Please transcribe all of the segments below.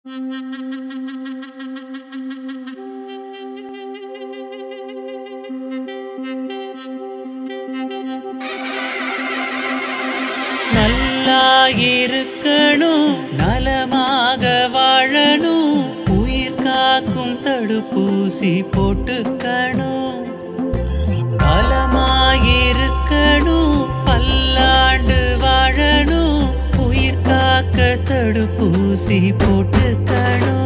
நல்லா இருக்கணும் நலமாக வாழணும் உயிர் காக்கும் தடுப்பூசி போட்டுக்கணும் பலமாயிருக்கணும் பல்லாண்டு வாழணும் உயிர் காக்க தடுப்பூசி போட்டுக்கணும்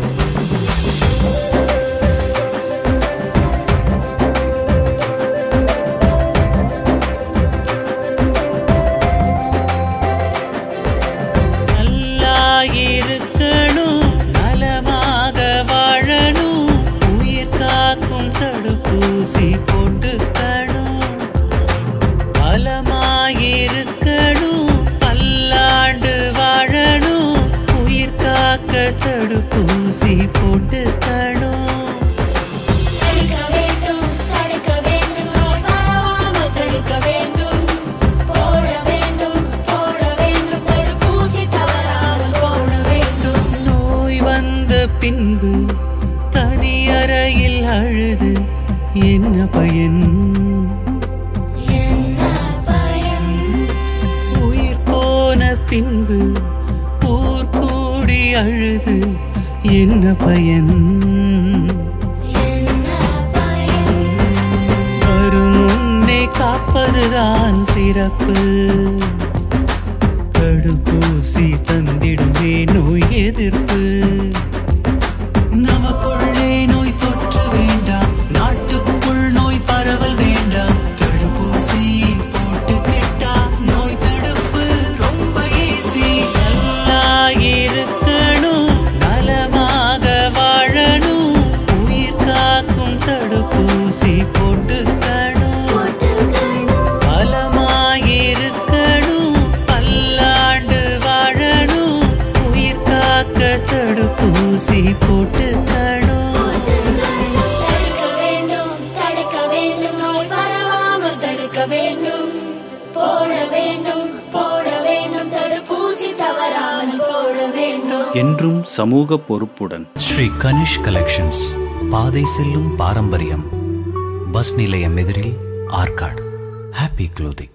நல்லா இருக்கணும் நலமாக வாழணும் உயிர் காக்கும் தடுப்பூசி போட்டுக்கணும் பலமாயிருக்கணும் பல்லாண்டு வாழணும் உயிர் காக்க தடுப்பூசி போட்டுக்கணும் தடுக்க வேண்டும் தடுக்க வேண்டும் நோய் பரவாமல் தடுக்க வேண்டும் போட வேண்டும் போட வேண்டும் தடுப்பூசி தவறாமல் போட வேண்டும் நோய் வந்த பின்பு தனி அறையில் அழுது என்ன பயன் என்ன பயம் உயிர் போன பின்பு ஊர் கூடி அழுது என்ன பயன் என்ன பயம் வரும் முன்னே காப்பதுதான் சிறப்பு தடுப்பூசி தந்திடுமே நோய் எதிர்ப்பு நமக்குள்ளே நோய் தொற்று வேண்டாம் நாட்டுக்குள் நோய் பரவல் வேண்டாம் தடுப்பூசி போட்டுக்கிட்டா நோய் தடுப்பு ரொம்ப ஈஸி நல்லா இருக்கணும் நலமாக வாழணும் உயிர் காக்கும் தடுப்பூசி போட்டுக்கணும் போட்டுக்கணும் பலமாயிருக்கணும் பல்லாண்டு வாழணும் உயிர் காக்க தடுப்பூசி போட்டுக்கணும் தடுக்க வேண்டும் தடுக்க வேண்டும் நோய் பரவாமல் தடுக்க வேண்டும் போட வேண்டும் போட வேண்டும் தடுப்பூசி தவறாமல் போட வேண்டும் என்றும் சமூக பொறுப்புடன் ஸ்ரீ கனிஷ் கலெக்ஷன்ஸ் பாதை செல்லும் பாரம்பரியம் பஸ் நிலையம் எதிரில் ஆற்காடு ஹாப்பி க்ளோதிங்